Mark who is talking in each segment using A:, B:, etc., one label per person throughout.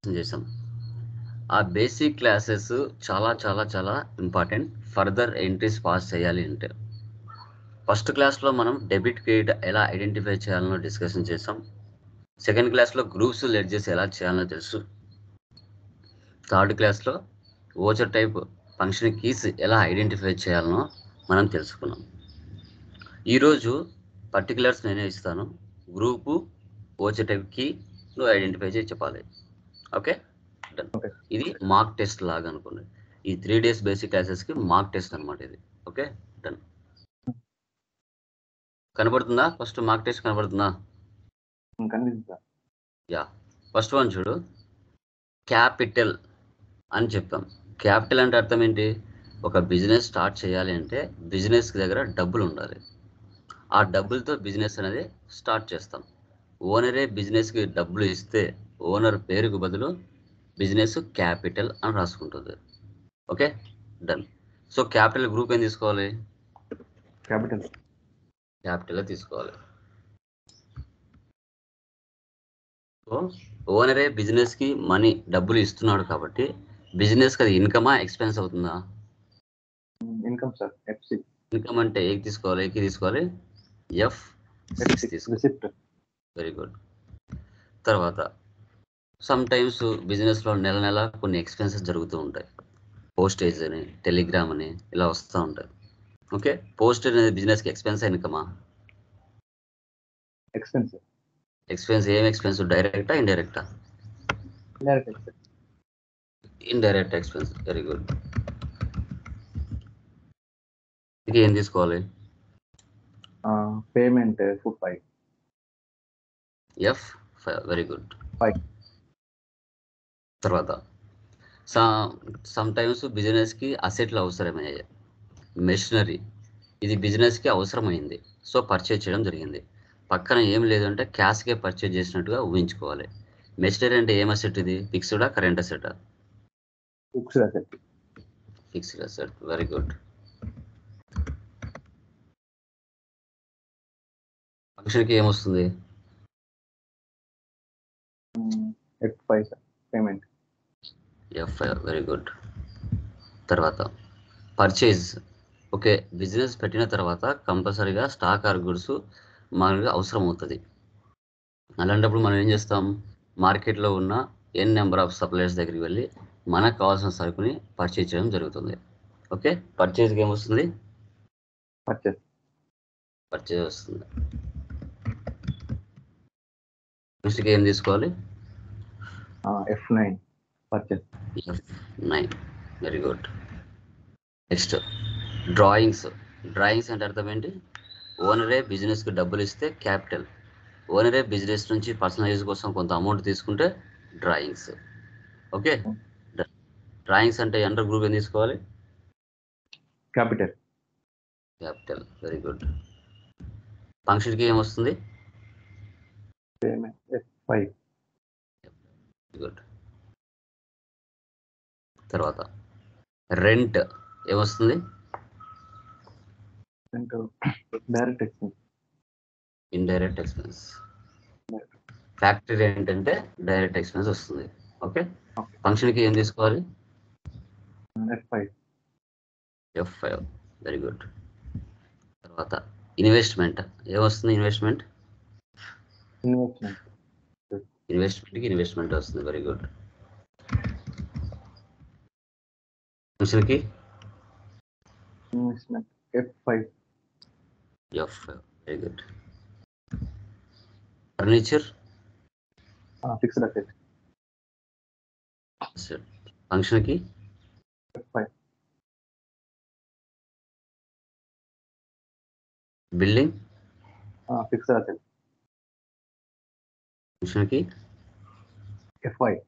A: చేసాం ఆ basic classes చాలా చాలా చాలా ఇంపార్టెంట్ ఫర్దర్ ఎంట్రీస్ పాస్ చేయాలి అంటే ఫస్ట్ క్లాస్లో మనం డెబిట్ క్రెడిట్ ఎలా ఐడెంటిఫై చేయాలనో డిస్కషన్ చేసాం సెకండ్ క్లాస్లో గ్రూప్స్ లెడ్జెస్ ఎలా చేయాలనో తెలుసు థర్డ్ క్లాస్లో ఓచర్ టైప్ ఫంక్షన్ కీస్ ఎలా ఐడెంటిఫై చేయాలనో మనం తెలుసుకున్నాం ఈరోజు పర్టికులర్స్ నేనే ఇస్తాను గ్రూపు ఓచర్ టైప్ కీ నువ్వు ఐడెంటిఫై చేసి చెప్పాలి ఓకే డన్
B: Okay.
A: ఇది మార్క్ టెస్ట్ లాగా అనుకోండి ఈ త్రీ డేస్ బేసిక్ క్లాసెస్కి మార్క్ టెస్ట్ అనమాట ఇది ఓకే డన్ కనబడుతుందా ఫస్ట్ మార్క్ టెస్ట్ కనబడుతుందా
B: కనిపిస్తుంది సార్
A: యా ఫస్ట్ వన్ చూడు క్యాపిటల్ అని చెప్తాం క్యాపిటల్ అంటే అర్థం ఏంటి ఒక బిజినెస్ స్టార్ట్ చేయాలి అంటే బిజినెస్ దగ్గర డబ్బులు ఉండాలి ఆ డబ్బులతో బిజినెస్ అనేది స్టార్ట్ చేస్తాం ఓనరే బిజినెస్కి డబ్బులు ఇస్తే ఓనర్ పేరుకు బదులు బిజినెస్ క్యాపిటల్ అని రాసుకుంటుంది okay done so capital group ఏం తీసుకోవాలి
B: క్యాపిటల్
A: క్యాపిటల్ తీసుకోవాలి సో ఓనరే బిజినెస్ కి మనీ డబ్బులు ఇస్తున్నాడు కాబట్టి బిజినెస్ కి అది ఇన్కమా ఎక్స్పెన్స్ అవుతుందా
B: ఇన్కమ్ సార్ ఎఫ్సి
A: ఇన్కమ్ అంటే ఏకి తీసుకోవాలి ఏకి తీసుకోవాలి ఎఫ్ సిక్స్ తీసుకోవాలి
B: రిసిప్ట్
A: వెరీ గుడ్ తర్వాత సమ్ టైమ్స్ బిజినెస్లో నెల నెల కొన్ని ఎక్స్పెన్సెస్ జరుగుతూ ఉంటాయి పోస్టేజ్ అని టెలిగ్రామ్ అని ఇలా వస్తూ ఉంటాయి ఓకే పోస్టేజ్ అనేది బిజినెస్కి ఎక్స్పెన్స్ ఇన్కమా
B: ఎక్స్పెన్స్
A: ఎక్స్పెన్స్ ఏం ఎక్స్పెన్స్ డైరెక్టా ఇండైరెక్టా
B: indirect expense
A: indirect expense very good ఇక ఏం తీసుకోవాలి
B: payment food five
A: F very good
B: Five.
A: తర్వాత సమ్ టైమ్స్ బిజినెస్కి అసెట్లు అవసరమయ్యాయి మెషినరీ ఇది బిజినెస్కి అవసరమైంది సో పర్చేజ్ చేయడం జరిగింది పక్కన ఏం లేదంటే క్యాష్కే పర్చేజ్ చేసినట్టుగా ఊహించుకోవాలి మెషినరీ అంటే ఏం అసెట్ ఇది ఫిక్స్డా కరెంట్ అసెటా
B: fixed asset
A: fixed asset very good ఫంక్షన్కి ఏమొస్తుంది
B: F five sir payment
A: F very good తర్వాత పర్చేజ్ ఓకే బిజినెస్ పెట్టిన తర్వాత కంపల్సరీగా స్టాక్ ఆర్ గుడ్స్ మనకు అవసరం అవుతుంది అలాంటప్పుడు మనం ఏం చేస్తాం మార్కెట్లో ఉన్న ఎన్ నెంబర్ ఆఫ్ సప్లయర్స్ దగ్గరికి వెళ్ళి మనకు కావాల్సిన సరుకుని పర్చేజ్ చేయడం జరుగుతుంది ఓకే పర్చేజ్కి ఏమొస్తుంది
B: పర్చేస్
A: పర్చేజ్ వస్తుంది నెక్స్ట్కి ఏం తీసుకోవాలి
B: F nine purchase
A: F nine very good next drawings drawings అంటే అర్థం ఏంటి ఓనరే బిజినెస్కి డబ్బులు ఇస్తే క్యాపిటల్ ఓనరే బిజినెస్ నుంచి పర్సనల్ యూజ్ కోసం కొంత అమౌంట్ తీసుకుంటే డ్రాయింగ్స్ ఓకే డ్రాయింగ్స్ అంటే అండర్ గ్రూప్ ఏం తీసుకోవాలి
B: క్యాపిటల్
A: క్యాపిటల్ వెరీ గుడ్ ఫంక్షన్కి ఏమొస్తుంది
B: payment F five
A: very good తర్వాత రెంట్ ఏమొస్తుంది
B: direct expense
A: indirect expense factory rent అంటే డైరెక్ట్ ఎక్స్పెన్స్ వస్తుంది ఓకే
B: Okay.
A: ఫంక్షన్కి ఏం తీసుకోవాలి
B: F five
A: F five very good తర్వాత ఇన్వెస్ట్మెంట్ ఏమొస్తుంది ఇన్వెస్ట్మెంట్
B: ఇన్వెస్ట్మెంట్
A: ఇన్వెస్ట్మెంట్కి ఇన్వెస్ట్మెంట్ వస్తుంది వెరీ గుడ్ ఫంక్షన్కి
B: investment F five
A: F five very good furniture
B: fixed asset
A: ఫంక్షన్కి
B: F five
A: building
B: fixed asset
A: ఫంక్షన్కి
B: F five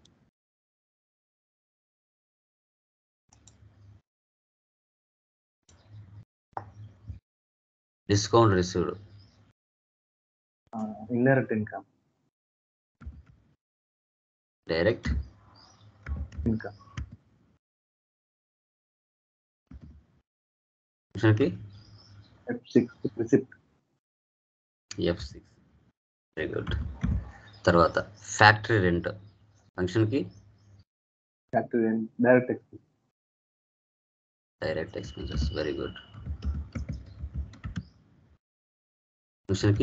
A: discount received
B: indirect income
A: direct
B: income
A: ఫంక్షన్కి
B: F six receipt
A: F six very good తర్వాత factory rent ఫంక్షన్కి
B: capital N direct expense
A: direct expenses very good ఫంక్షన్కి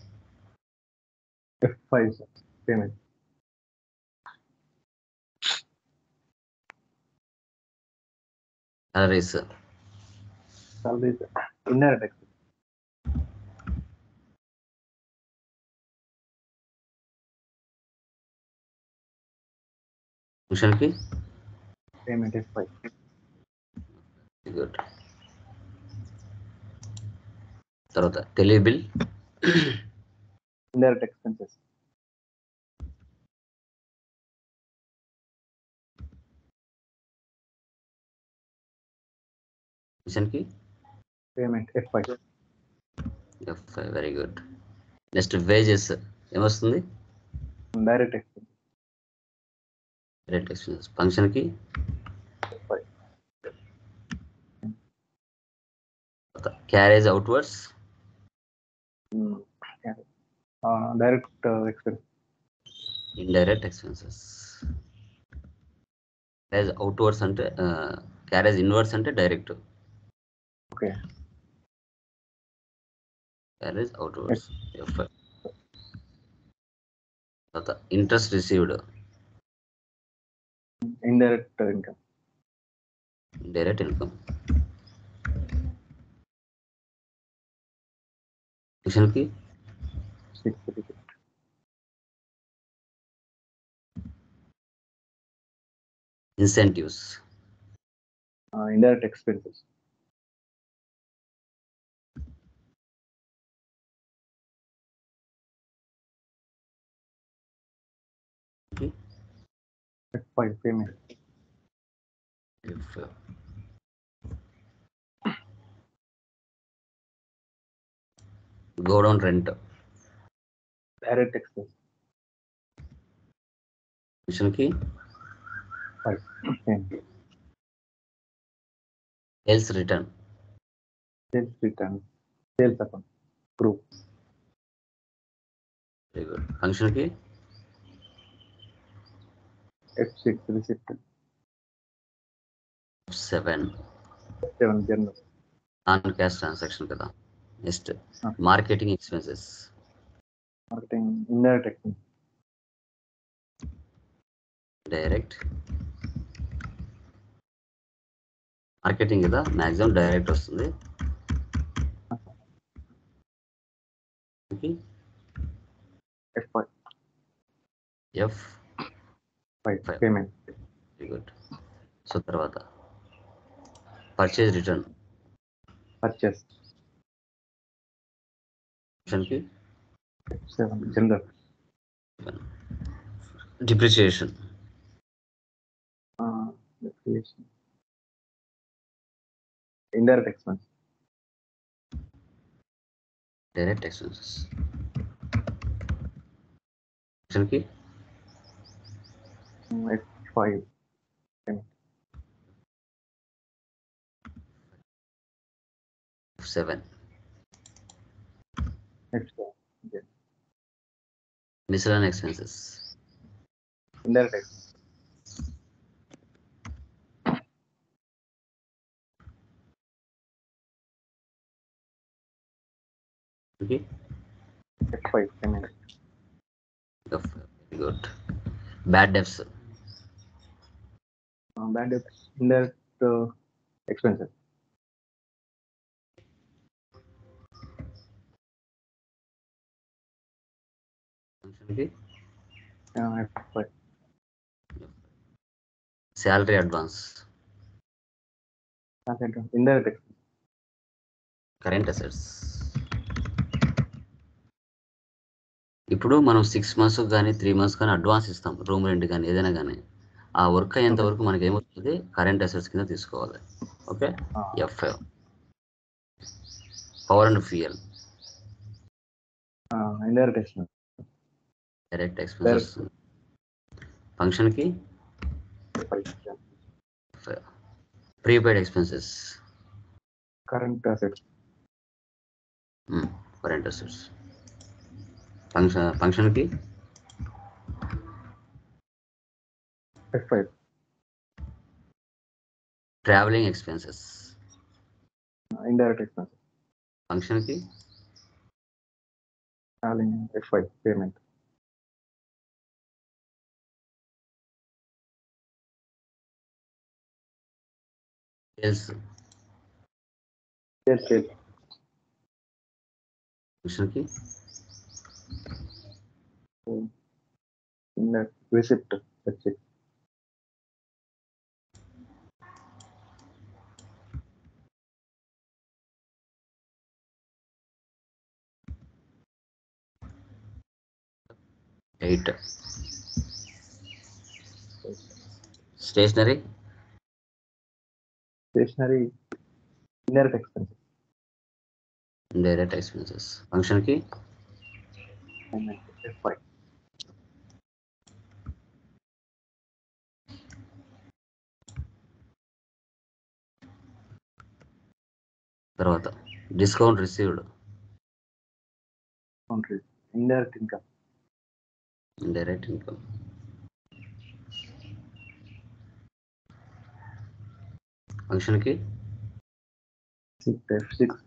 B: F5 sir. payment
A: salaries
B: salaries indirect expense
A: ఫంక్షన్కి
B: payment F5
A: good తర్వాత tele bill
B: indirect expenses
A: ఫంక్షన్కి
B: payment F5
A: F very good next wages ఏమొస్తుంది
B: direct expense
A: direct expenses ఫంక్షన్కి
B: F5
A: carriage outwards
B: Mm, yeah. Uh, direct uh, expense
A: indirect expenses carriage outwards అంటే carriage inwards అంటే direct
B: okay
A: carriage outwards F తర్వాత interest received
B: indirect uh, income
A: direct income ఫంక్షన్కి
B: six digit
A: incentives
B: uh, indirect expenses F5 payment
A: If uh, go down rent
B: direct expense
A: మిషన్కి
B: five payment
A: sales return
B: sales return sales account group
A: very good ఫంక్షన్కి
B: F6 receipt
A: seven
B: seven general
A: non cash transaction కదా next
B: Okay.
A: Marketing expenses
B: marketing indirect expense
A: direct marketing కదా maximum direct వస్తుంది
B: F5
A: F
B: five
A: Five.
B: payment
A: very good so తర్వాత purchase return
B: purchase
A: ఆప్షన్కి
B: seven general
A: depreciation
B: uh, depreciation. indirect expense
A: direct expenses ఆప్షన్కి
B: Mm, F5
A: seven
B: F7 yes.
A: Miscellaneous expenses
B: indirect expense F5 payment
A: very good bad debts
B: uh, bad debts indirect uh, expenses
A: ఫంక్షన్కి
B: uh, F5
A: salary advance
B: asset indirect expense
A: current assets ఇప్పుడు మనం six months కానీ three months కానీ advance ఇస్తాం room rent కానీ ఏదైనా కానీ ఆ వర్క్ అయ్యేంత వరకు మనకి ఏమవుతుంది కరెంట్ అసెట్స్ కింద తీసుకోవాలి okay
B: uh,
A: F power and fuel
B: uh, indirect expense
A: direct expenses ఫంక్షన్కి
B: F5 yeah.
A: Prepaid expenses
B: current assets
A: current assets function ఫంక్షన్కి
B: F five
A: travelling expenses
B: indirect expenses
A: ఫంక్షన్కి
B: travelling F five payment
A: sales
B: sales sales
A: ఫంక్షన్కి
B: indirect receipt వచ్చి
A: eight stationery
B: stationery indirect expenses
A: indirect expenses ఫంక్షన్కి
B: F five
A: తర్వాత discount received
B: country indirect income
A: indirect income ఫంక్షన్కి
B: six F six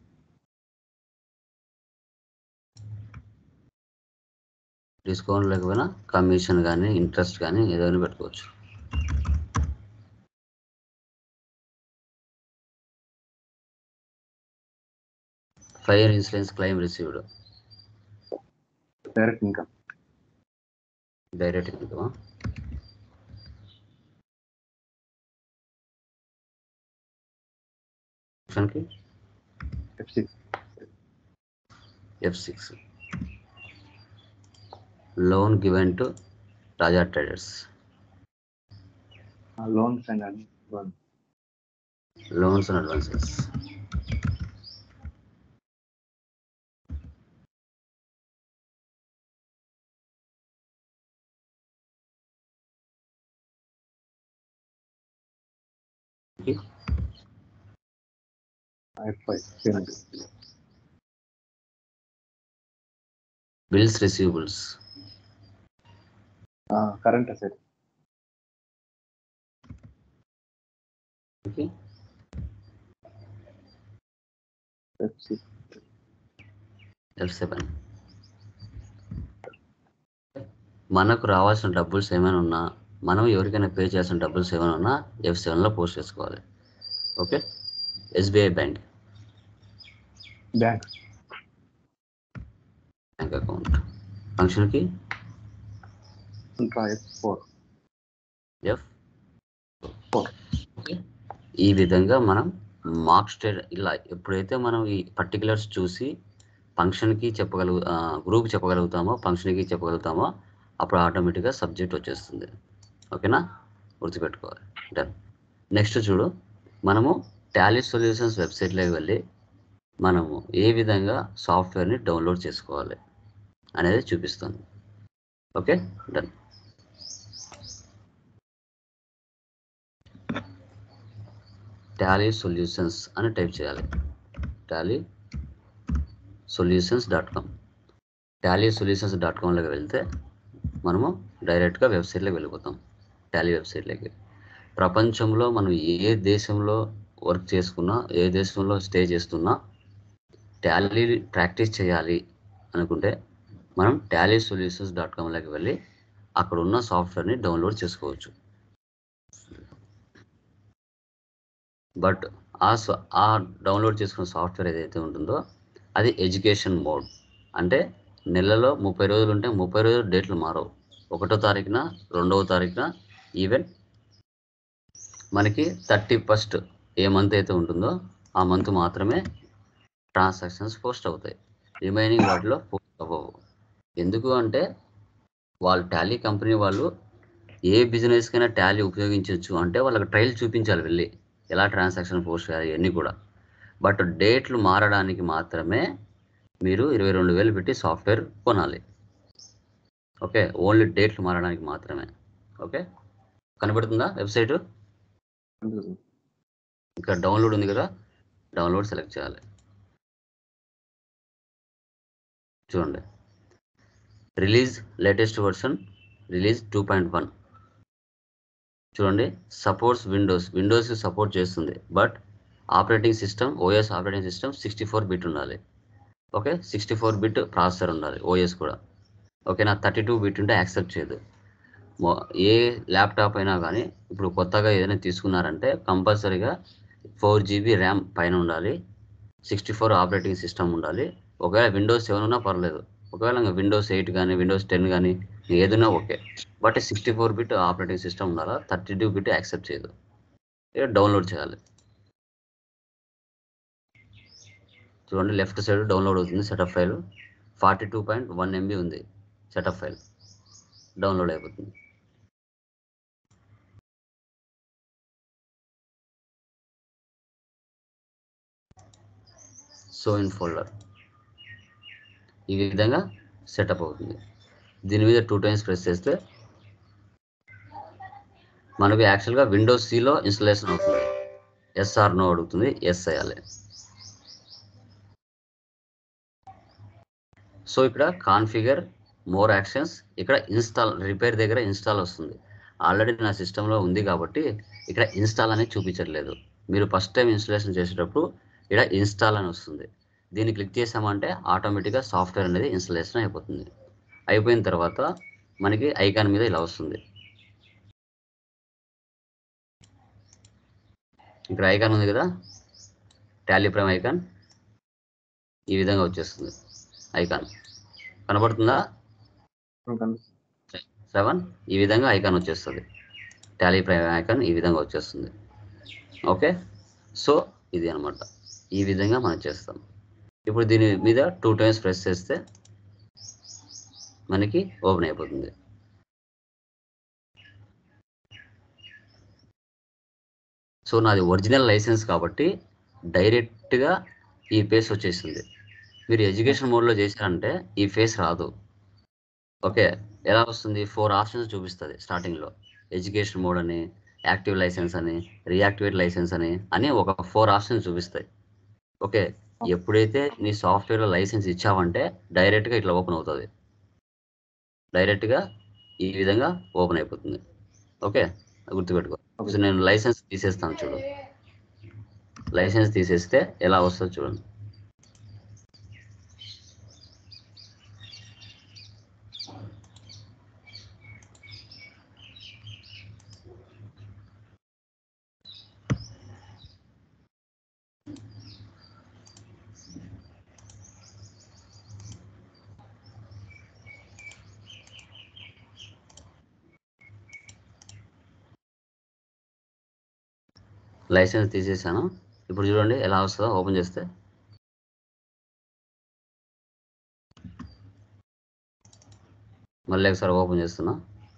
A: discount లేకపోయినా commission కానీ interest కానీ ఏదైనా పెట్టుకోవచ్చు fire insurance claim received
B: direct income
A: direct income ఫంక్షన్కి
B: F six
A: F six loan given to Raja Traders
B: loans and loan
A: loans and advances
B: F five payment
A: bills receivables
B: current asset F six
A: F seven మనకు రావాల్సిన డబ్బుల్స్ ఏమైనా ఉన్నా మనం ఎవరికైనా pay చేయాల్సిన డబ్బుల్స్ ఏమైనా ఉన్నా ఎఫ్ సెవెన్లో పోస్ట్ చేసుకోవాలి okay SBI bank
B: bank
A: bank account ఫంక్షన్కి
B: ఇంట్రా F four
A: F
B: Four.
A: Okay ఈ విధంగా మనం మార్క్ స్టేట్ ఇలా ఎప్పుడైతే మనం ఈ పర్టికులర్స్ చూసి ఫంక్షన్కి చెప్పగలుగు గ్రూప్ చెప్పగలుగుతామో ఫంక్షన్కి చెప్పగలుగుతామో అప్పుడు ఆటోమేటిక్గా సబ్జెక్ట్ వచ్చేస్తుంది ఓకేనా గుర్తుపెట్టుకోవాలి డన్ నెక్స్ట్ చూడు మనము టాలీ సొల్యూషన్స్ వెబ్సైట్లోకి వెళ్ళి మనము ఏ విధంగా సాఫ్ట్వేర్ని డౌన్లోడ్ చేసుకోవాలి అనేది చూపిస్తుంది ఓకే డన్ టాలీ సొల్యూషన్స్ అని టైప్ చేయాలి Tally Solutions dot com Tally Solutions dot కామ్లోకి వెళ్తే మనము డైరెక్ట్గా వెబ్సైట్లోకి వెళ్ళిపోతాం టాలీ వెబ్సైట్లోకి ప్రపంచంలో మనం ఏ దేశంలో వర్క్ చేసుకున్నా ఏ దేశంలో స్టే చేస్తున్నా టాలీ ప్రాక్టీస్ చేయాలి అనుకుంటే మనం టాలీ సొల్యూషన్స్ డాట్ కామ్లోకి వెళ్ళి అక్కడ ఉన్న సాఫ్ట్వేర్ని డౌన్లోడ్ చేసుకోవచ్చు బట్ ఆ స- ఆ డౌన్లోడ్ చేసుకున్న సాఫ్ట్వేర్ ఏదైతే ఉంటుందో అది ఎడ్యుకేషన్ మోడ్ అంటే నెలలో ముప్పై రోజులు ఉంటే ముప్పై రోజులు డేట్లు మారవు ఒకటో తారీఖున రెండవ తారీఖున ఈవెన్ మనకి థర్టీ ఫస్ట్ ఏ మంత్ అయితే ఉంటుందో ఆ మంత్ మాత్రమే ట్రాన్సాక్షన్స్ పోస్ట్ అవుతాయి రిమైనింగ్ వాటిలో పోస్ట్ అవ్వవు ఎందుకు అంటే వాళ్ళు టాలీ కంపెనీ వాళ్ళు ఏ బిజినెస్కైనా టాలీ ఉపయోగించవచ్చు అంటే వాళ్ళకి ట్రయల్ చూపించాలి వెళ్ళి ఎలా ట్రాన్సాక్షన్ పోస్ట్ చేయాలి ఇవన్నీ కూడా బట్ డేట్లు మారడానికి మాత్రమే మీరు ఇరవై రెండు వేలు పెట్టి సాఫ్ట్వేర్ కొనాలి ఓకే ఓన్లీ డేట్లు మారడానికి మాత్రమే ఓకే కనబడుతుందా వెబ్సైట్ ఇక్కడ డౌన్లోడ్ ఉంది కదా డౌన్లోడ్ సెలెక్ట్ చేయాలి చూడండి release latest version release two point one చూడండి సపోర్ట్స్ విండోస్ విండోస్ సపోర్ట్ చేస్తుంది but operating system OS operating system sixty four bit ఉండాలి okay sixty four bit processor ఉండాలి ఓఎస్ కూడా ఓకే నా థర్టీ టూ బిట్ ఉంటే accept చేయదు మొ- ఏ laptop అయినా కానీ ఇప్పుడు కొత్తగా ఏదైనా తీసుకున్నారంటే కంపల్సరీగా ఫోర్ జీబీ ర్యామ్ పైన ఉండాలి సిక్స్టీ ఫోర్ ఆపరేటింగ్ సిస్టమ్ ఉండాలి ఒకవేళ విండోస్ సెవెన్ ఉన్నా పర్లేదు ఒకవేళ ఇంకా విండోస్ ఎయిట్ కానీ విండోస్ టెన్ కానీ ఏదైనా okay but sixty four bit operating system ఉండాలా థర్టీ టూ బిట్ యాక్సెప్ట్ చేయదు ఇక డౌన్లోడ్ చేయాలి చూడండి లెఫ్ట్ సైడ్ డౌన్లోడ్ అవుతుంది setup file forty two point one MB ఉంది సెటప్ ఫైల్ డౌన్లోడ్ అయిపోతుంది సో ఇన్ ఫోల్డర్ ఈ విధంగా సెటప్ అవుతుంది దీని మీద టూ టైమ్స్ ప్రెస్ చేస్తే మనకు యాక్చువల్గా విండోస్ సిలో ఇన్స్టలేషన్ అవుతుంది ఎస్ఆర్ నో అడుగుతుంది ఎస్ అయ్యాలి సో ఇక్కడ కాన్ఫిగర్ మోర్ యాక్షన్స్ ఇక్కడ ఇన్స్టాల్ రిపేర్ దగ్గర ఇన్స్టాల్ వస్తుంది ఆల్రెడీ నా సిస్టంలో ఉంది కాబట్టి ఇక్కడ ఇన్స్టాల్ అనేది చూపించట్లేదు మీరు ఫస్ట్ టైం ఇన్స్టలేషన్ చేసేటప్పుడు ఇక్కడ ఇన్స్టాల్ అని వస్తుంది దీన్ని క్లిక్ చేసామంటే ఆటోమేటిక్గా సాఫ్ట్వేర్ అనేది ఇన్స్టలేషన్ అయిపోతుంది అయిపోయిన తర్వాత మనకి ఐకాన్ మీద ఇలా వస్తుంది ఇక్కడ ఐకాన్ ఉంది కదా టాలీ ప్రైమ్ ఐకాన్ ఈ విధంగా వచ్చేస్తుంది ఐకాన్ కనబడుతుందా
B: కనిపిస్తుంది
A: సెవెన్ ఈ విధంగా ఐకాన్ వచ్చేస్తుంది టాలీ ప్రైమ్ ఐకాన్ ఈ విధంగా వచ్చేస్తుంది ఓకే సో ఇది అన్నమాట ఈ విధంగా మనం చేస్తాం ఇప్పుడు దీని మీద టూ టైమ్స్ ప్రెస్ చేస్తే మనకి ఓపెన్ అయిపోతుంది సో నాది ఒరిజినల్ లైసెన్స్ కాబట్టి డైరెక్ట్గా ఈ ఫేస్ వచ్చేసింది మీరు ఎడ్యుకేషన్ మోడ్లో చేశారంటే ఈ ఫేస్ రాదు ఓకే ఎలా వస్తుంది ఫోర్ ఆప్షన్స్ చూపిస్తుంది స్టార్టింగ్లో ఎడ్యుకేషన్ మోడ్ అని యాక్టివ్ లైసెన్స్ అని రియాక్టివేట్ లైసెన్స్ అని అని ఒక ఫోర్ ఆప్షన్స్ చూపిస్తాయి ఓకే ఎప్పుడైతే నీ సాఫ్ట్వేర్లో లైసెన్స్ ఇచ్చావంటే డైరెక్ట్గా ఇట్లా ఓపెన్ అవుతుంది డైరెక్ట్గా ఈ విధంగా ఓపెన్ అయిపోతుంది ఓకే గుర్తుపెట్టుకో సో నేను లైసెన్స్ తీసేస్తాను చూడు లైసెన్స్ తీసేస్తే ఎలా వస్తుందో చూడండి లైసెన్స్ తీసేసాను ఇప్పుడు చూడండి ఎలా వస్తుందో ఓపెన్ చేస్తే మళ్ళీ ఒకసారి ఓపెన్ చేస్తున్నా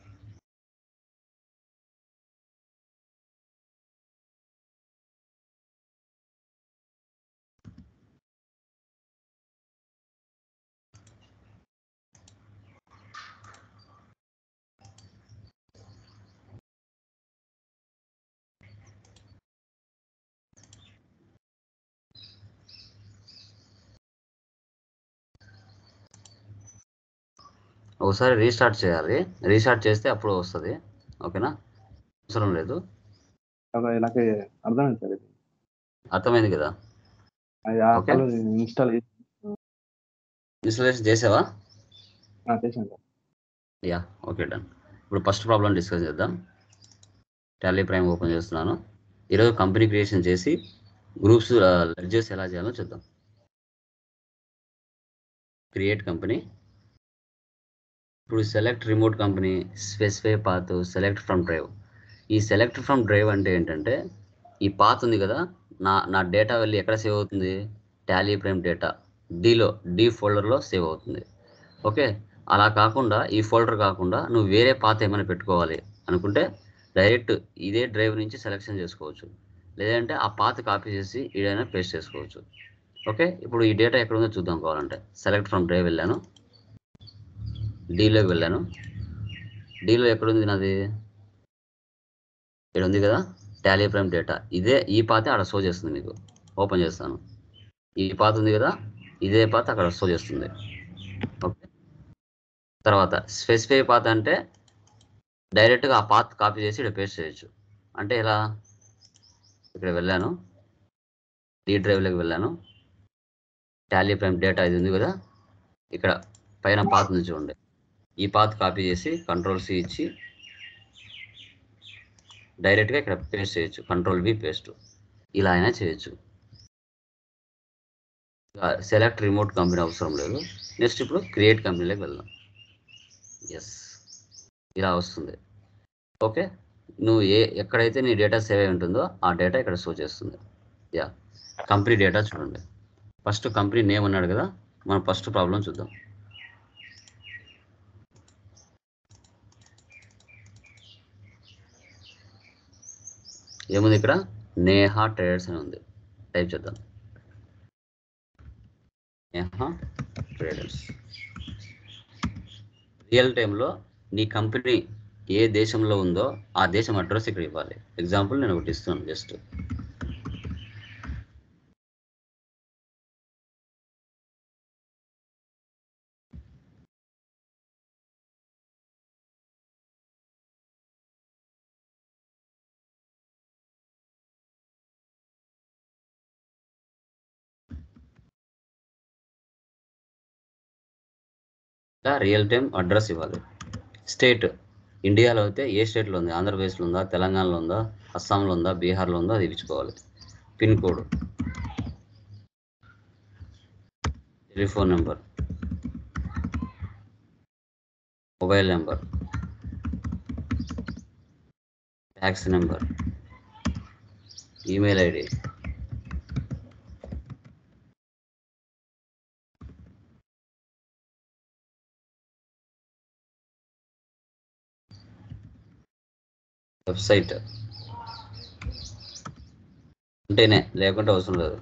A: ఒకసారి రీస్టార్ట్ చేయాలి రీస్టార్ట్ చేస్తే అప్పుడు వస్తుంది ఓకేనా అవసరం లేదు
B: అదే నాకు అర్థమైంది సార్ ఇది
A: అర్థమైంది కదా
B: అది
A: ఓకే.
B: యాప్లో ఇన్స్టాల్ చేసి
A: ఇన్స్టలేషన్ చేసావా
B: ఆ, చేశాను సార్
A: యా ఓకే డన్ ఇప్పుడు ఫస్ట్ ప్రాబ్లం డిస్కస్ చేద్దాం టాలీ ప్రైమ్ ఓపెన్ చేస్తున్నాను ఈరోజు కంపెనీ క్రియేషన్ చేసి గ్రూప్స్ లెడ్జెస్ ఎలా చేయాలో చూద్దాం క్రియేట్ కంపెనీ ఇప్పుడు select remote company specify path select from drive ఈ సెలెక్ట్ ఫ్రమ్ డ్రైవ్ అంటే ఏంటంటే ఈ పాత్ ఉంది కదా నా నా డేటా వెళ్ళి ఎక్కడ సేవ్ అవుతుంది టాలీ ప్రైమ్ డేటా డీలో డీ ఫోల్డర్లో సేవ్ అవుతుంది ఓకే అలా కాకుండా ఈ ఫోల్డర్ కాకుండా నువ్వు వేరే పాత ఏమైనా పెట్టుకోవాలి అనుకుంటే డైరెక్ట్ ఇదే డ్రైవ్ నుంచి సెలెక్షన్ చేసుకోవచ్చు లేదంటే ఆ పాత కాపీ చేసి ఈడైనా పేస్ట్ చేసుకోవచ్చు ఓకే ఇప్పుడు ఈ డేటా ఎక్కడ ఉందో చూద్దాం కావాలంటే సెలెక్ట్ ఫ్రమ్ డ్రైవ్ వెళ్ళాను డీలోకి వెళ్ళాను డీలో ఎక్కడుంది నాది ఇక్కడ ఉంది కదా టాలీ ప్రైమ్ డేటా ఇదే ఈ పాతే అక్కడ షో చేస్తుంది మీకు ఓపెన్ చేస్తాను ఈ పాత ఉంది కదా ఇదే పాత అక్కడ షో చేస్తుంది ఓకే తర్వాత స్పెసిఫై పాత అంటే డైరెక్ట్గా ఆ పాత్ కాపీ చేసి ఇక్కడ పేస్ట్ చేయొచ్చు అంటే ఇలా ఇక్కడ వెళ్ళాను డీ డ్రైవ్లోకి వెళ్ళాను టాలీ ప్రైమ్ డేటా ఇది ఉంది కదా ఇక్కడ పైన పాత్ నుంచి ఉండే ఈ పాత్ కాపీ చేసి కంట్రోల్ సి ఇచ్చి డైరెక్ట్గా ఇక్కడ పేస్ట్ చేయొచ్చు కంట్రోల్ వి పేస్ట్ ఇలా అయినా చేయొచ్చు సెలెక్ట్ రిమోట్ కంపెనీ అవసరం లేదు నెక్స్ట్ ఇప్పుడు క్రియేట్ కంపెనీలోకి వెళ్దాం ఎస్ ఇలా వస్తుంది ఓకే నువ్వు ఏ ఎక్కడైతే నీ డేటా సేవ్ అయి ఉంటుందో ఆ డేటా ఇక్కడ షో చేస్తుంది యా కంపెనీ డేటా చూడండి ఫస్ట్ కంపెనీ నేమ్ అన్నాడు కదా మనం ఫస్ట్ ప్రాబ్లం చూద్దాం ఏముంది ఇక్కడ నేహా ట్రేడర్స్ అని ఉంది టైప్ చేద్దాం నేహా ట్రేడర్స్ రియల్ టైంలో నీ కంపెనీ ఏ దేశంలో ఉందో ఆ దేశం అడ్రస్ ఇక్కడ ఇవ్వాలి ఎగ్జాంపుల్ నేను ఒకటి ఇస్తున్నాను జస్ట్ రియల్ టైం అడ్రస్ ఇవ్వాలి స్టేట్ ఇండియాలో అయితే ఏ స్టేట్లో ఉంది ఆంధ్రప్రదేశ్లో ఉందా తెలంగాణలో ఉందా అస్సాంలో ఉందా బీహార్లో ఉందా అది ఇచ్చుకోవాలి pin code telephone number mobile number tax number email ID website ఉంటేనే లేకుంటే అవసరం లేదు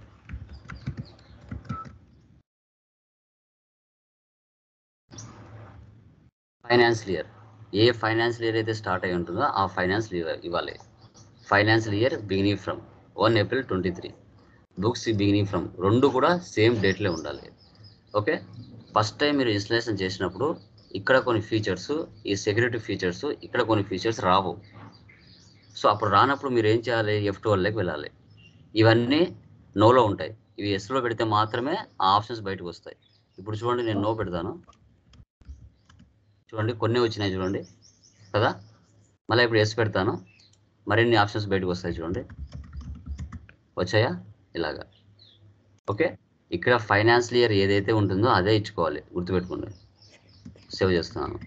A: ఫైనాన్షియల్ ఇయర్ ఏ ఫైనాన్షియల్ ఇయర్ అయితే స్టార్ట్ అయి ఉంటుందో ఆ ఫైనాన్షియల్ ఇయర్ ఇవ్వాలి financial year beginning from one April twenty three books beginning from రెండు కూడా సేమ్ డేట్లో ఉండాలి ఓకే ఫస్ట్ టైం మీరు ఇన్స్టలేషన్ చేసినప్పుడు ఇక్కడ కొన్ని ఫీచర్స్ ఈ సెక్యూరిటీ ఫీచర్స్ ఇక్కడ కొన్ని ఫీచర్స్ రావు సో అప్పుడు రానప్పుడు మీరు ఏం చేయాలి ఎఫ్ ట్వెల్వ్లోకి వెళ్ళాలి ఇవన్నీ నోలో ఉంటాయి ఇవి ఎస్లో పెడితే మాత్రమే ఆ ఆప్షన్స్ బయటకు వస్తాయి ఇప్పుడు చూడండి నేను నో పెడతాను చూడండి కొన్ని వచ్చినాయి చూడండి కదా మళ్ళీ ఇప్పుడు ఎస్ పెడతాను మరిన్ని ఆప్షన్స్ బయటకు వస్తాయి చూడండి వచ్చాయా ఇలాగా ఓకే ఇక్కడ ఫైనాన్షియల్ ఇయర్ ఏదైతే ఉంటుందో అదే ఇచ్చుకోవాలి గుర్తుపెట్టుకోండి సేవ్ చేస్తున్నాను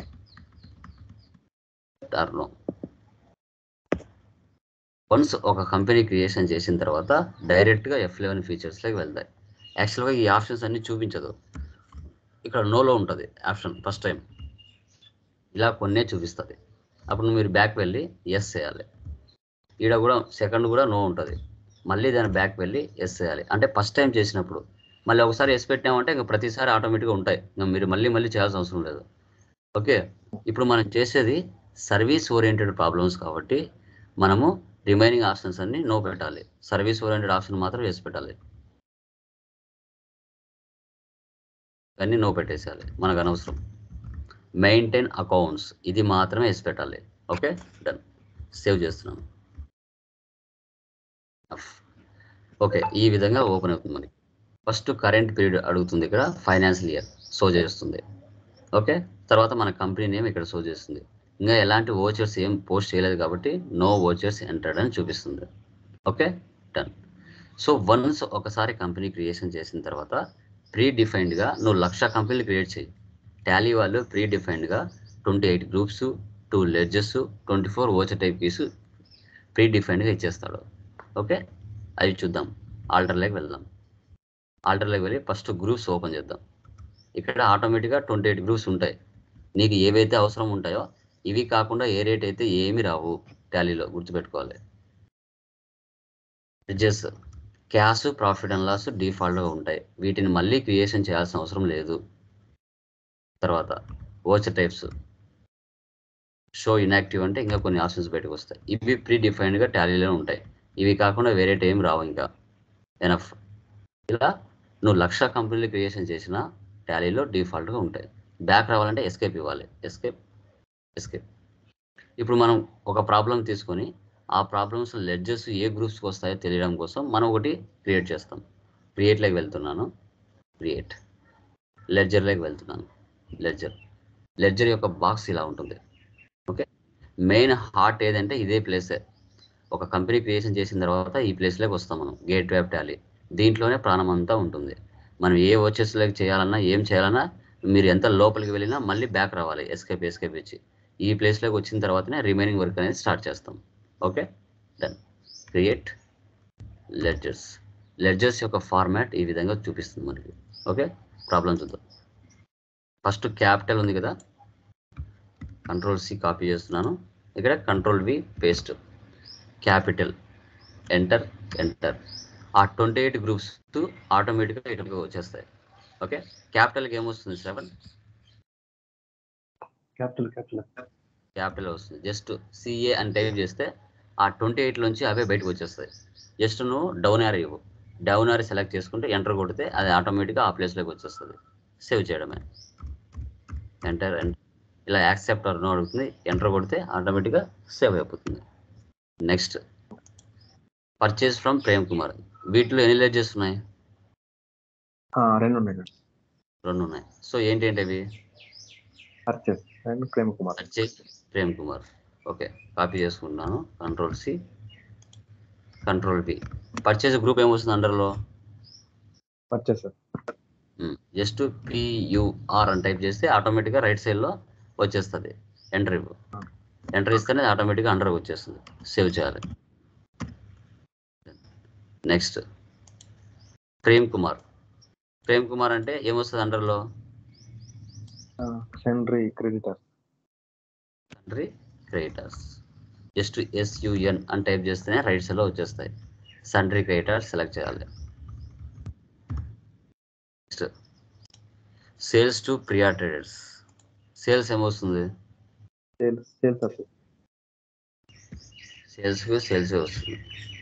A: టర్నో వన్స్ ఒక కంపెనీ క్రియేషన్ చేసిన తర్వాత డైరెక్ట్గా ఎఫ్ లెవెన్ ఫీచర్స్లోకి వెళ్తాయి యాక్చువల్గా ఈ ఆప్షన్స్ అన్ని చూపించదు ఇక్కడ నోలో ఉంటుంది ఆప్షన్ ఫస్ట్ టైం ఇలా కొన్నే చూపిస్తుంది అప్పుడు మీరు బ్యాక్ వెళ్ళి ఎస్ చేయాలి ఈడ కూడా సెకండ్ కూడా నో ఉంటుంది మళ్ళీ దాని బ్యాక్ వెళ్ళి ఎస్ చేయాలి అంటే ఫస్ట్ టైం చేసినప్పుడు మళ్ళీ ఒకసారి ఎస్ పెట్టామంటే ఇంకా ప్రతిసారి ఆటోమేటిక్గా ఉంటాయి ఇంకా మీరు మళ్ళీ మళ్ళీ చేయాల్సిన అవసరం లేదు ఓకే ఇప్పుడు మనం చేసేది సర్వీస్ ఓరియంటెడ్ ప్రాబ్లమ్స్ కాబట్టి మనము రిమైనింగ్ ఆప్షన్స్ అన్ని నో పెట్టాలి సర్వీస్ ఓరియంటెడ్ ఆప్షన్ మాత్రం వేసి పెట్టాలి అన్నీ నో పెట్టేసేయాలి మనకు అనవసరం మెయింటైన్ అకౌంట్స్ ఇది మాత్రమే వేసి పెట్టాలి ఓకే డన్ సేవ్ చేస్తున్నాను ఓకే ఈ విధంగా ఓపెన్ అవుతుంది మనకి ఫస్ట్ కరెంట్ పీరియడ్ అడుగుతుంది ఇక్కడ ఫైనాన్షియల్ ఇయర్ షో చేస్తుంది ఓకే తర్వాత మన కంపెనీ నేమ్ ఇక్కడ షో చేస్తుంది ఇంకా ఎలాంటి ఓచర్స్ ఏం పోస్ట్ చేయలేదు కాబట్టి నో ఓచర్స్ ఎంటర్డ్ అని చూపిస్తుంది ఓకే డన్ సో వన్స్ ఒకసారి కంపెనీ క్రియేషన్ చేసిన తర్వాత ప్రీ డిఫైన్డ్గా నువ్వు లక్ష కంపెనీలు క్రియేట్ చేయి టాలీ వాళ్ళు ప్రీ డిఫైన్డ్గా twenty eight groups two ledgers twenty four voucher type keys ప్రీ డిఫైన్డ్గా ఇచ్చేస్తాడు ఓకే అవి చూద్దాం ఆల్టర్లోకి వెళ్దాం ఆల్టర్లోకి వెళ్ళి ఫస్ట్ గ్రూప్స్ ఓపెన్ చేద్దాం ఇక్కడ ఆటోమేటిక్గా ట్వంటీ ఎయిట్ గ్రూప్స్ ఉంటాయి నీకు ఏవైతే అవసరం ఉంటాయో ఇవి కాకుండా ఏ రేట్ అయితే ఏమి రావు టాలీలో గుర్తుపెట్టుకోవాలి రిజెస్ క్యాష్ ప్రాఫిట్ అండ్ లాస్ డిఫాల్ట్గా ఉంటాయి వీటిని మళ్ళీ క్రియేషన్ చేయాల్సిన అవసరం లేదు తర్వాత ఓచర్ టైప్స్ షో ఇన్యాక్టివ్ అంటే ఇంకా కొన్ని ఆప్షన్స్ బయటకు వస్తాయి ఇవి ప్రీ డిఫైన్డ్గా టాలీలో ఉంటాయి ఇవి కాకుండా వేరే ఏం రావు ఇంకా ఎనఫ్ ఇలా నువ్వు లక్ష కంపెనీలు క్రియేషన్ చేసిన టాలీలో డిఫాల్ట్గా ఉంటాయి బ్యాక్ రావాలంటే ఎస్కేప్ ఇవ్వాలి ఎస్కేప్ ఎస్కేప్ ఇప్పుడు మనం ఒక ప్రాబ్లం తీసుకొని ఆ ప్రాబ్లమ్స్ లెడ్జెస్ ఏ గ్రూప్స్కి వస్తాయో తెలియడం కోసం మనం ఒకటి క్రియేట్ చేస్తాం క్రియేట్లోకి వెళ్తున్నాను క్రియేట్ లెడ్జర్లోకి వెళ్తున్నాను లెడ్జర్ లెడ్జర్ యొక్క బాక్స్ ఇలా ఉంటుంది ఓకే మెయిన్ హార్ట్ ఏదంటే ఇదే ప్లేసే ఒక కంపెనీ క్రియేషన్ చేసిన తర్వాత ఈ ప్లేస్లోకి వస్తాం మనం గేట్ వెబ్ టాలీ దీంట్లోనే ప్రాణం అంతా ఉంటుంది మనం ఏ వచ్చేసలోకి చేయాలన్నా ఏం చేయాలన్నా మీరు ఎంత లోపలికి వెళ్ళినా మళ్ళీ బ్యాక్ రావాలి ఎస్కేప్ ఎస్కేప్ ఇచ్చి ఈ ప్లేస్లోకి వచ్చిన తర్వాతనే రిమైనింగ్ వర్క్ అనేది స్టార్ట్ చేస్తాం okay done create ledgers ledgers యొక్క ఫార్మాట్ ఈ విధంగా చూపిస్తుంది మనకి ఓకే ప్రాబ్లం చూద్దాం ఫస్ట్ క్యాపిటల్ ఉంది కదా కంట్రోల్ సి కాపీ చేస్తున్నాను ఇక్కడ control V paste capital enter enter ఆ ట్వంటీ ఎయిట్ గ్రూప్స్ ఆటోమేటిక్గా ఇటుగా వచ్చేస్తాయి ఓకే క్యాపిటల్కి ఏమొస్తుంది సెవెన్
B: క్యాపిటల్ క్యాపిటల్
A: క్యాపిటల్ వస్తుంది జస్ట్ సిఏ అని టైప్ చేస్తే ఆ ట్వంటీ ఎయిట్లోంచి అవే బయటకు వచ్చేస్తాయి జస్ట్ నువ్వు డౌన్ యార్ ఇవ్వు డౌన్ యార్ సెలెక్ట్ చేసుకుంటే ఎంటర్ కొడితే అది ఆటోమేటిక్గా ఆ ప్లేస్లోకి వచ్చేస్తుంది సేవ్ చేయడమే ఎంటర్ ఇలా యాక్సెప్ట్ నో అడుగుతుంది ఎంటర్ కొడితే ఆటోమేటిక్గా సేవ్ అయిపోతుంది next purchase from Prem Kumar వీటిలో ఎన్ని లెడ్జెస్ ఉన్నాయి
B: రెండు ఉన్నాయి
A: రెండు ఉన్నాయి సో ఏంటి ఏంటి అవి
B: purchase and Prem Kumar
A: purchase Prem Kumar okay copy చేసుకుంటున్నాను control C control B purchase group ఏమొస్తుంది అండర్లో
B: పర్చేస్
A: జస్ట్ పియుఆర్ అని టైప్ చేస్తే ఆటోమేటిక్గా రైట్ సైడ్లో వచ్చేస్తుంది ఎంటర్ ఇవ్వు ఎంటర్ ఇస్తేనే ఆటోమేటిక్గా అండర్ వచ్చేస్తుంది సేవ్ చేయాలి నెక్స్ట్ ప్రేమ్ కుమార్ ప్రేమ్ కుమార్ అంటే ఏమొస్తుంది అండర్లో
B: sundry creditor
A: country creators just SUN అని టైప్ చేస్తేనే రైట్ సైడ్లో వచ్చేస్తాయి సంట్రీ క్రియేటర్స్ సెలెక్ట్ చేయాలి next sales to Priya Traders sales ఏమొస్తుంది
B: సేల్స్ సేల్స్ వస్తుంది
A: సేల్స్కి సేల్స్ వస్తుంది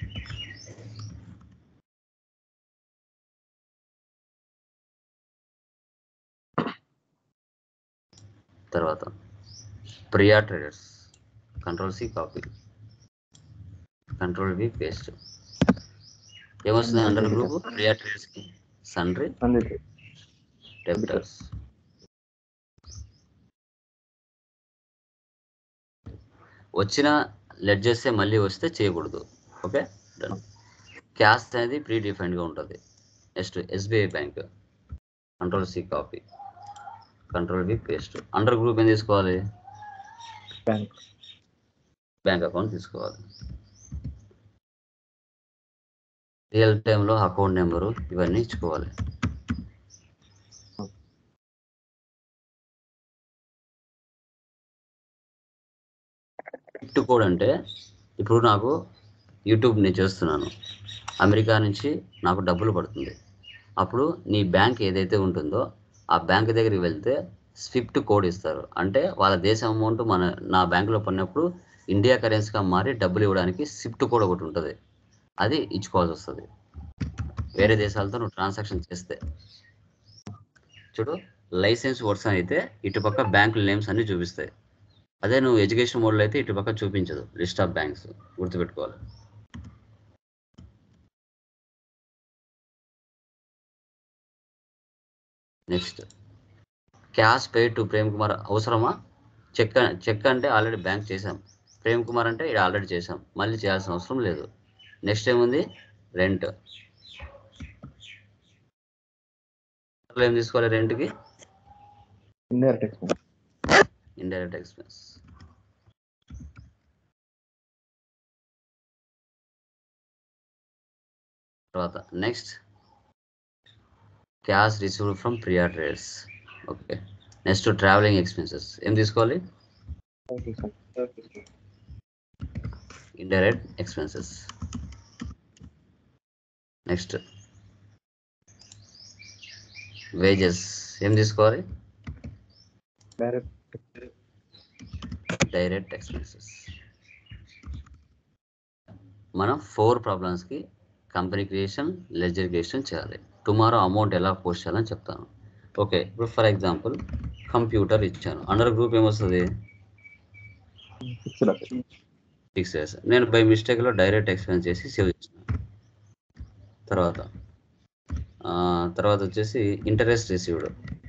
A: తర్వాత ప్రియా ట్రేడర్స్ control C copy control V paste ఏమొస్తుంది అండర్ గ్రూప్ ప్రియా ట్రేడర్స్కి సండ్రీ
B: అందుకే
A: డెబ్టర్స్ వచ్చిన లెడ్జెస్ మళ్ళీ వస్తే చేయకూడదు ఓకే డన్ క్యాష్ అనేది ప్రీ డిఫైన్డ్గా ఉంటుంది next SBI bank control C copy control V paste under group ఏం తీసుకోవాలి
B: బ్యాంక్
A: బ్యాంక్ అకౌంట్ తీసుకోవాలి రియల్ టైంలో అకౌంట్ నెంబరు ఇవన్నీ ఇచ్చుకోవాలి గిఫ్ట్ కోడ్ అంటే ఇప్పుడు నాకు యూట్యూబ్ నేను చేస్తున్నాను అమెరికా నుంచి నాకు డబ్బులు పడుతుంది అప్పుడు నీ బ్యాంక్ ఏదైతే ఉంటుందో ఆ బ్యాంక్ దగ్గరికి వెళ్తే స్విఫ్ట్ కోడ్ ఇస్తారు అంటే వాళ్ళ దేశం అమౌంట్ మన నా బ్యాంకులో పడినప్పుడు ఇండియా కరెన్సీగా మారి డబ్బులు ఇవ్వడానికి స్విఫ్ట్ కోడ్ ఒకటి ఉంటుంది అది ఇచ్చుకోవాల్సి వస్తుంది వేరే దేశాలతో నువ్వు ట్రాన్సాక్షన్ చేస్తే చూడు లైసెన్స్ వర్డ్స్ అయితే ఇటుపక్క బ్యాంకుల నేమ్స్ అన్ని చూపిస్తాయి అదే నువ్వు ఎడ్యుకేషన్ మోడ్లో అయితే ఇటుపక్క చూపించదు లిస్ట్ ఆఫ్ బ్యాంక్స్ గుర్తుపెట్టుకోవాలి next cash pay to Prem Kumar అవసరమా చెక్ చెక్ అంటే ఆల్రెడీ బ్యాంక్ చేసాం ప్రేమ్ కుమార్ అంటే ఇది ఆల్రెడీ చేసాం మళ్ళీ చేయాల్సిన అవసరం లేదు నెక్స్ట్ ఏముంది రెంట్ ఏం తీసుకోవాలి రెంట్కి
B: ఇండైరెక్ట్ ఎక్స్పెన్స్
A: ఇండైరెక్ట్ ఎక్స్పెన్స్ తర్వాత next cash received from Priya Traders okay next travelling expenses ఏం తీసుకోవాలి ఇండైరెక్ట్ ఎక్స్పెన్సెస్ నెక్స్ట్ వేజెస్ ఏం తీసుకోవాలి
B: డైరెక్ట్
A: డైరెక్ట్ ఎక్స్పెన్సెస్ మనం ఫోర్ ప్రాబ్లమ్స్కి కంపెనీ క్రియేషన్ లెజర్ క్రియేషన్ చేయాలి టుమారో అమౌంట్ ఎలా పోస్ట్ చేయాలని చెప్తాను ఓకే ఇప్పుడు ఫర్ ఎగ్జాంపుల్ కంప్యూటర్ ఇచ్చాను అండర్ గ్రూప్ ఏమొస్తుంది
B: ఫిక్స్డ్ అసెట్
A: ఫిక్స్ చేసా నేను బై మిస్టేక్లో డైరెక్ట్ ఎక్స్పెన్స్ చేసి సేవ్ చేసిన తర్వాత ఆ, తర్వాత వచ్చేసి ఇంటరెస్ట్ రిసీవ్డ్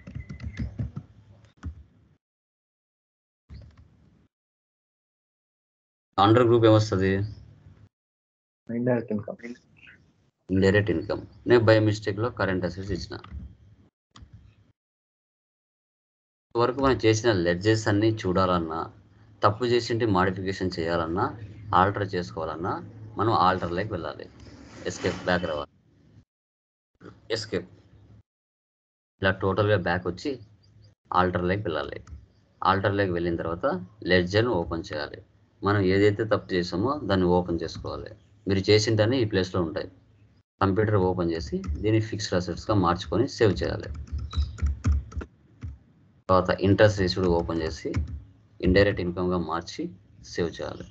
A: అండర్ గ్రూప్ ఏమొస్తుంది
B: ఇండైరెక్ట్ ఇన్కమ్
A: ఇండైరెక్ట్ ఇన్కమ్ నేను బై మిస్టేక్లో కరెంట్ అసెట్స్ ఇచ్చిన వరకు మనం చేసిన లెడ్జెస్ అన్ని చూడాలన్నా తప్పు చేసింటి మాడిఫికేషన్ చేయాలన్నా ఆల్టర్ చేసుకోవాలన్నా మనం ఆల్టర్లోకి వెళ్ళాలి ఎస్కేప్ బ్యాక్ రావాలి ఎస్కేప్ ఇలా టోటల్గా బ్యాక్ వచ్చి ఆల్టర్లోకి వెళ్ళాలి ఆల్టర్లోకి వెళ్ళిన తర్వాత లెడ్జర్ని ఓపెన్ చేయాలి మనం ఏదైతే తప్పు చేసామో దాన్ని ఓపెన్ చేసుకోవాలి మీరు చేసింటని ఈ ప్లేస్లో ఉంటాయి కంప్యూటర్ ఓపెన్ చేసి దీన్ని ఫిక్స్డ్ అసెట్స్గా మార్చుకొని సేవ్ చేయాలి తర్వాత ఇంట్రెస్ట్ రిసీవ్డ్ ఓపెన్ చేసి ఇండైరెక్ట్ ఇన్కమ్గా మార్చి సేవ్ చేయాలి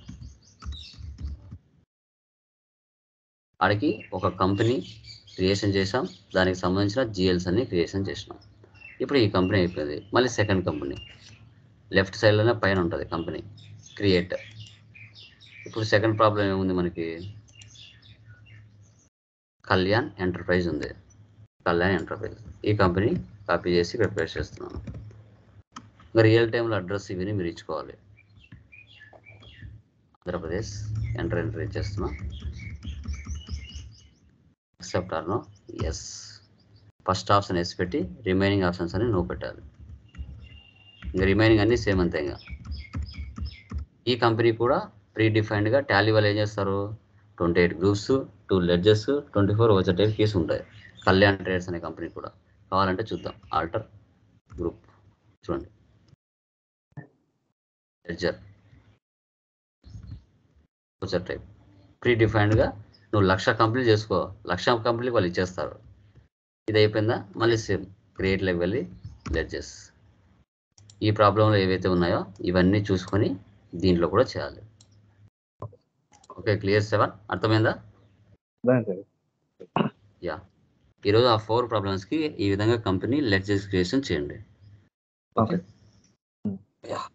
A: ఆడికి ఒక కంపెనీ క్రియేషన్ చేసాం దానికి సంబంధించిన జిఎల్స్ అన్ని క్రియేషన్ చేసినాం ఇప్పుడు ఈ కంపెనీ అయిపోయింది మళ్ళీ సెకండ్ కంపెనీ లెఫ్ట్ సైడ్లోనే పైన ఉంటుంది కంపెనీ క్రియేట్ ఇప్పుడు సెకండ్ ప్రాబ్లం ఏముంది మనకి కళ్యాణ్ ఎంటర్ప్రైజ్ ఉంది కళ్యాణ్ ఎంటర్ప్రైజ్ ఈ కంపెనీ కాపీ చేసి ఇక్కడ పేస్ట్ చేస్తున్నాను ఇంకా రియల్ టైంలో అడ్రస్ ఇవన్నీ మీరు ఇచ్చుకోవాలి ఆంధ్రప్రదేశ్ ఎంటర్ ఎంటర్ ఇచ్చేస్తున్నా accept or no yes first option yes పెట్టి రిమైనింగ్ ఆప్షన్స్ అని నో పెట్టాలి ఇంకా రిమైనింగ్ అన్నీ సేమ్ అంతే ఇంకా ఈ కంపెనీ కూడా ప్రీ డిఫైన్డ్గా టాలీ వాళ్ళు ఏం చేస్తారు twenty eight groups two ledgers twenty four వచ్చేటైప్ కీస్ ఉంటాయి కళ్యాణ్ ట్రేడర్స్ అనే కంపెనీ కూడా కావాలంటే చూద్దాం ఆల్టర్ గ్రూప్ చూడండి లెడ్జర్ వచ్చర్ టైప్ ప్రీ డిఫైన్డ్గా నువ్వు లక్ష కంప్లీట్ చేసుకో లక్ష కంప్లీట్ వాళ్ళు ఇచ్చేస్తారు ఇది అయిపోయిందా మళ్ళీ సేమ్ క్రియేట్లోకి వెళ్ళి లెడ్జెస్ ఈ ప్రాబ్లంలో ఏవైతే ఉన్నాయో ఇవన్నీ చూసుకొని దీంట్లో కూడా చేయాలి ఓకే క్లియర్ సెవెన్ అర్థమైందా
B: దాని సార్
A: యా ఈరోజు ఆ ఫోర్ ప్రాబ్లమ్స్కి ఈ విధంగా కంపెనీ లెడ్జెస్ క్రియేషన్ చేయండి
B: ఓకే
A: యా